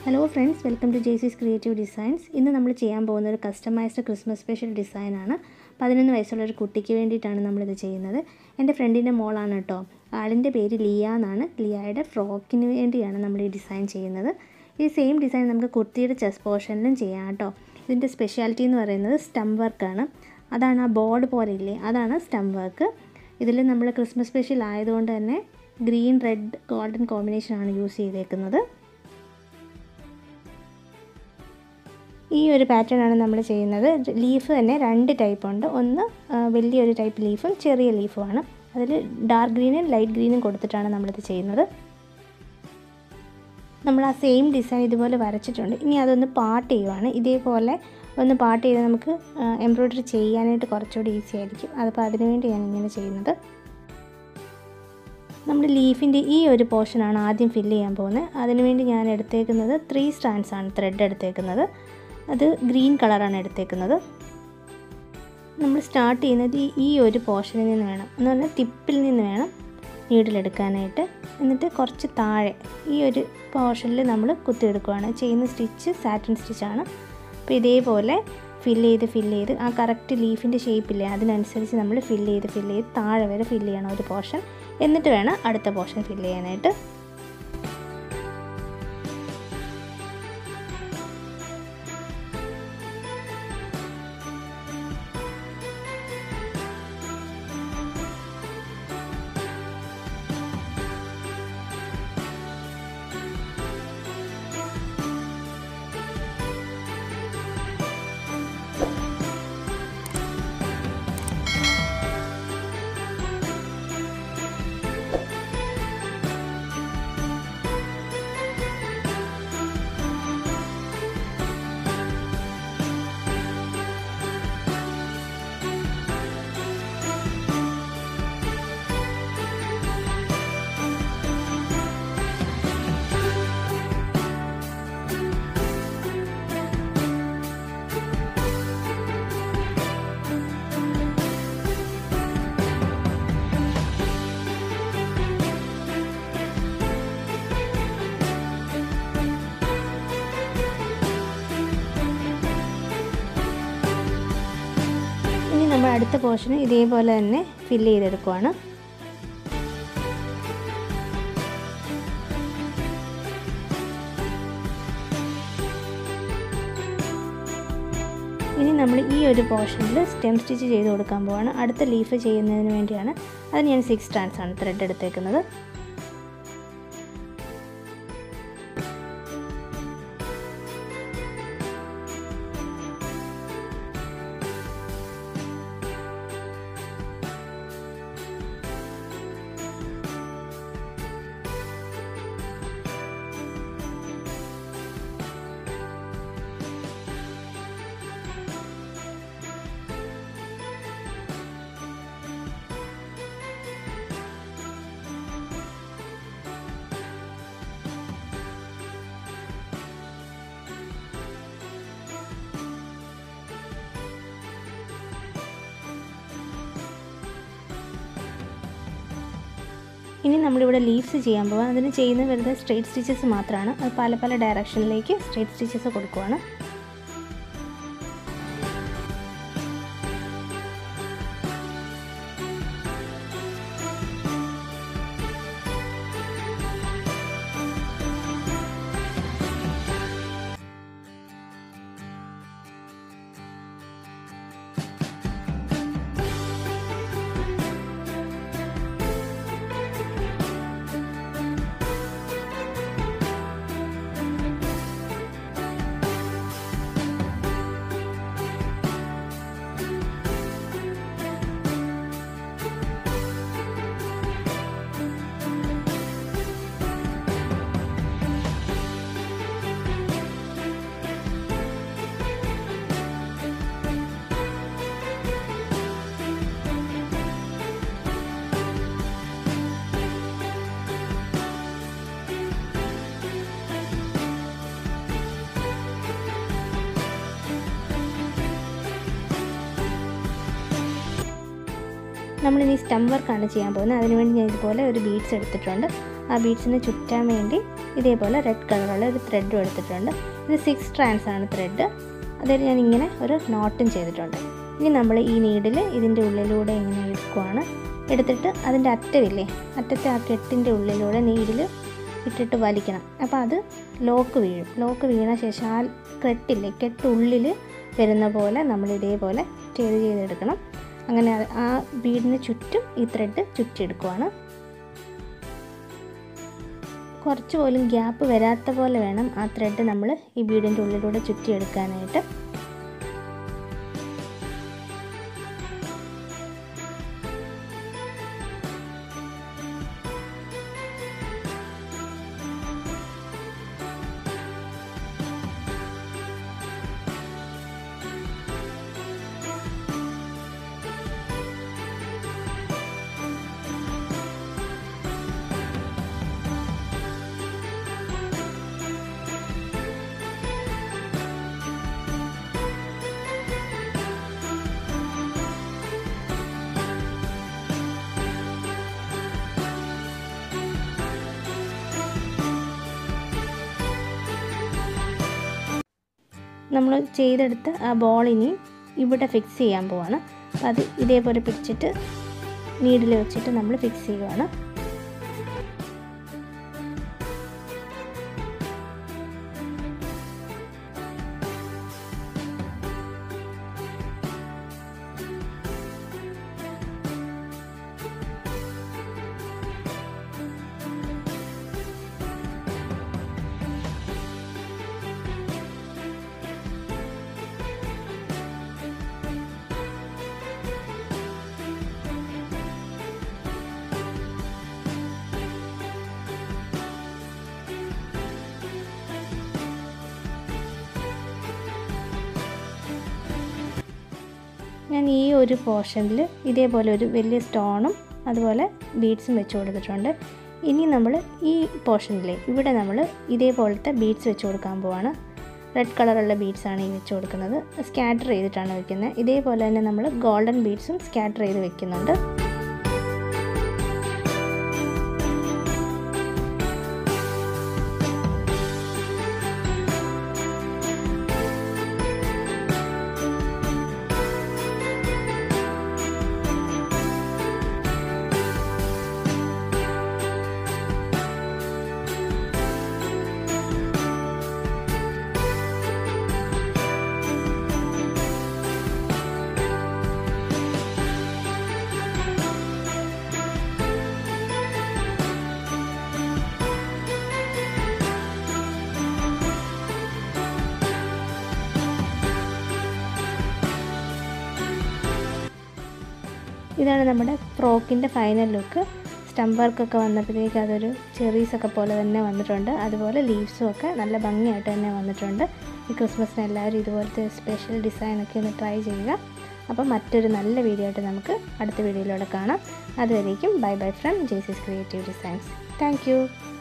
hello friends welcome to Jaycees creative designs ഇന്ന് നമ്മൾ ചെയ്യാൻ പോകുന്ന ഒരു കസ്റ്റമൈസ്ഡ് ക്രിസ്മസ് സ്പെഷ്യൽ ഡിസൈനാണ് പതിനൊന്ന് വയസ്സുള്ള ഒരു കുട്ടിക്ക് വേണ്ടിയിട്ടാണ് നമ്മളിത് ചെയ്യുന്നത് എൻ്റെ ഫ്രണ്ടിൻ്റെ മോളാണ് കേട്ടോ ആളിൻ്റെ പേര് ലിയ എന്നാണ് ലിയയുടെ ഫ്രോക്കിന് വേണ്ടിയാണ് നമ്മൾ ഈ ഡിസൈൻ ചെയ്യുന്നത് ഈ സെയിം ഡിസൈൻ നമുക്ക് കുർത്തിയുടെ ചെസ്റ്റ് പോർഷനിലും ചെയ്യാം കേട്ടോ ഇതിൻ്റെ സ്പെഷ്യാലിറ്റി എന്ന് പറയുന്നത് സ്റ്റം വർക്കാണ് അതാണ് ആ ബോർഡ് പോലെ ഇല്ലേ അതാണ് സ്റ്റം വർക്ക് ഇതിൽ നമ്മൾ ക്രിസ്മസ് സ്പെഷ്യൽ ആയതുകൊണ്ട് തന്നെ ഗ്രീൻ റെഡ് ഗോൾഡൻ കോമ്പിനേഷനാണ് യൂസ് ചെയ്തേക്കുന്നത് ഈ ഒരു പാറ്റേൺ ആണ് നമ്മൾ ചെയ്യുന്നത് ലീഫ് തന്നെ രണ്ട് ടൈപ്പ് ഉണ്ട് ഒന്ന് വലിയൊരു ടൈപ്പ് ലീഫും ചെറിയ ലീഫുമാണ് അതിൽ ഡാർക്ക് ഗ്രീനും ലൈറ്റ് ഗ്രീനും കൊടുത്തിട്ടാണ് നമ്മളിത് ചെയ്യുന്നത് നമ്മൾ ആ സെയിം ഡിസൈൻ ഇതുപോലെ വരച്ചിട്ടുണ്ട് ഇനി അതൊന്ന് പാർട്ട് ചെയ്യുവാണ് ഇതേപോലെ ഒന്ന് പാർട്ട് ചെയ്ത് നമുക്ക് എംബ്രോയ്ഡറി ചെയ്യാനായിട്ട് കുറച്ചുകൂടി ഈസി ആയിരിക്കും അതിപ്പോൾ അതിനുവേണ്ടി ഞാൻ ഇങ്ങനെ ചെയ്യുന്നത് നമ്മുടെ ലീഫിൻ്റെ ഈ ഒരു പോർഷനാണ് ആദ്യം ഫില്ല് ചെയ്യാൻ പോകുന്നത് അതിനുവേണ്ടി ഞാൻ എടുത്തേക്കുന്നത് ത്രീ സ്റ്റാൻഡ്സ് ആണ് ത്രെഡ് എടുത്തേക്കുന്നത് അത് ഗ്രീൻ കളറാണ് എടുത്തേക്കുന്നത് നമ്മൾ സ്റ്റാർട്ട് ചെയ്യുന്നത് ഈ ഒരു പോർഷനിൽ നിന്ന് വേണം എന്ന് പറഞ്ഞാൽ ടിപ്പിൽ നിന്ന് വേണം നീഡിലെടുക്കാനായിട്ട് എന്നിട്ട് കുറച്ച് താഴെ ഈ ഒരു പോർഷനിൽ നമ്മൾ കുത്തിയെടുക്കുകയാണ് ചെയ്യുന്ന സ്റ്റിച്ച് സാറ്റിൻ സ്റ്റിച്ചാണ് അപ്പോൾ ഇതേപോലെ ഫില്ല് ചെയ്ത് ഫില്ല് ചെയ്ത് ആ കറക്റ്റ് ലീഫിൻ്റെ ഷേപ്പില്ലേ അതിനനുസരിച്ച് നമ്മൾ ഫില്ല് ചെയ്ത് ഫില്ല് ചെയ്ത് താഴെ വരെ ഫില്ല് ചെയ്യണം ഒരു പോർഷൻ എന്നിട്ട് വേണം അടുത്ത പോർഷൻ ഫില്ല് ചെയ്യാനായിട്ട് ഇനി നമ്മൾ അടുത്ത പോർഷന് ഇതേപോലെ തന്നെ ഫില്ല് ചെയ്തെടുക്കുവാണ് ഇനി നമ്മൾ ഈ ഒരു പോർഷനിൽ സ്റ്റെം സ്റ്റിച്ച് ചെയ്ത് കൊടുക്കാൻ പോവാണ് അടുത്ത ലീഫ് ചെയ്യുന്നതിന് വേണ്ടിയാണ് അത് ഞാൻ സിക്സ് സ്റ്റാൻഡ്സ് ആണ് ത്രെഡ് എടുത്തേക്കുന്നത് ഇനി നമ്മളിവിടെ ലീവ്സ് ചെയ്യാൻ പോകാം അതിന് ചെയ്യുന്ന വെറുതെ സ്ട്രെയിറ്റ് സ്റ്റിച്ചസ് മാത്രമാണ് അത് പല പല ഡയറക്ഷനിലേക്ക് സ്ട്രെയിറ്റ് സ്റ്റിച്ചസ് കൊടുക്കുവാണ് നമ്മളിനി സ്റ്റം വർക്കാണ് ചെയ്യാൻ പോകുന്നത് അതിനുവേണ്ടി ഞാൻ ഇതുപോലെ ഒരു ബീഡ്സ് എടുത്തിട്ടുണ്ട് ആ ബീഡ്സിന് ചുറ്റാൻ വേണ്ടി ഇതേപോലെ റെഡ് കളറുള്ള ഒരു ത്രെഡും എടുത്തിട്ടുണ്ട് ഇത് സിക്സ് സ്ട്രാൻഡ്സ് ആണ് ത്രെഡ് അതിൽ ഞാൻ ഇങ്ങനെ ഒരു നോട്ടും ചെയ്തിട്ടുണ്ട് ഇനി നമ്മൾ ഈ നീഡിൽ ഇതിൻ്റെ ഉള്ളിലൂടെ ഇങ്ങനെ എടുക്കുവാണ് എടുത്തിട്ട് അതിൻ്റെ അറ്റമില്ലേ അറ്റത്തെ ആ കെട്ടിൻ്റെ ഉള്ളിലൂടെ നീഡിൽ ഇട്ടിട്ട് വലിക്കണം അപ്പോൾ അത് ലോക്ക് വീഴും ലോക്ക് വീണ ശേഷം ആ കെട്ടില്ലേ കെട്ടുള്ളിൽ വരുന്ന പോലെ നമ്മൾ ഇതേപോലെ ചെയ്ത് ചെയ്തെടുക്കണം അങ്ങനെ അത് ആ ബീഡിന് ചുറ്റും ഈ ത്രെഡ് ചുറ്റിയെടുക്കുവാണ് കുറച്ച് പോലും ഗ്യാപ്പ് വരാത്ത പോലെ വേണം ആ ത്രെഡ് നമ്മൾ ഈ ബീഡിൻ്റെ ഉള്ളിലൂടെ ചുറ്റിയെടുക്കാനായിട്ട് നമ്മൾ ചെയ്തെടുത്ത ആ ബോളിനി ഇവിടെ ഫിക്സ് ചെയ്യാൻ പോവാണ് അപ്പോൾ അത് ഇതേപോലെ പിടിച്ചിട്ട് നീഡിൽ വെച്ചിട്ട് നമ്മൾ ഫിക്സ് ചെയ്യുവാണ് ഞാൻ ഈ ഒരു പോർഷനിൽ ഇതേപോലെ ഒരു വലിയ സ്റ്റോണും അതുപോലെ ബീഡ്സും വെച്ച് കൊടുത്തിട്ടുണ്ട് ഇനി നമ്മൾ ഈ പോർഷനിലെ ഇവിടെ നമ്മൾ ഇതേപോലത്തെ ബീഡ്സ് വെച്ച് കൊടുക്കാൻ പോവാണ് റെഡ് കളറുള്ള ബീഡ്സാണ് ഈ വെച്ച് കൊടുക്കുന്നത് സ്കാറ്റർ ചെയ്തിട്ടാണ് വെക്കുന്നത് ഇതേപോലെ തന്നെ നമ്മൾ ഗോൾഡൻ ബീഡ്സും സ്കാറ്റർ ചെയ്ത് വെക്കുന്നുണ്ട് ഇതാണ് നമ്മുടെ ഫ്രോക്കിൻ്റെ ഫൈനൽ ലുക്ക് സ്റ്റംപ് വർക്കൊക്കെ വന്നപ്പോഴത്തേക്ക് അതൊരു ചെറീസൊക്കെ പോലെ തന്നെ വന്നിട്ടുണ്ട് അതുപോലെ ലീവ്സും ഒക്കെ നല്ല ഭംഗിയായിട്ട് തന്നെ വന്നിട്ടുണ്ട് ഈ ക്രിസ്മസിന് എല്ലാവരും ഇതുപോലത്തെ സ്പെഷ്യൽ ഡിസൈനൊക്കെ ഒന്ന് ട്രൈ ചെയ്യുക അപ്പോൾ മറ്റൊരു നല്ല വീഡിയോ ആയിട്ട് നമുക്ക് അടുത്ത വീഡിയോയിലൂടെ കാണാം അതുവരേക്കും bye bye from Jaycees creative designs thank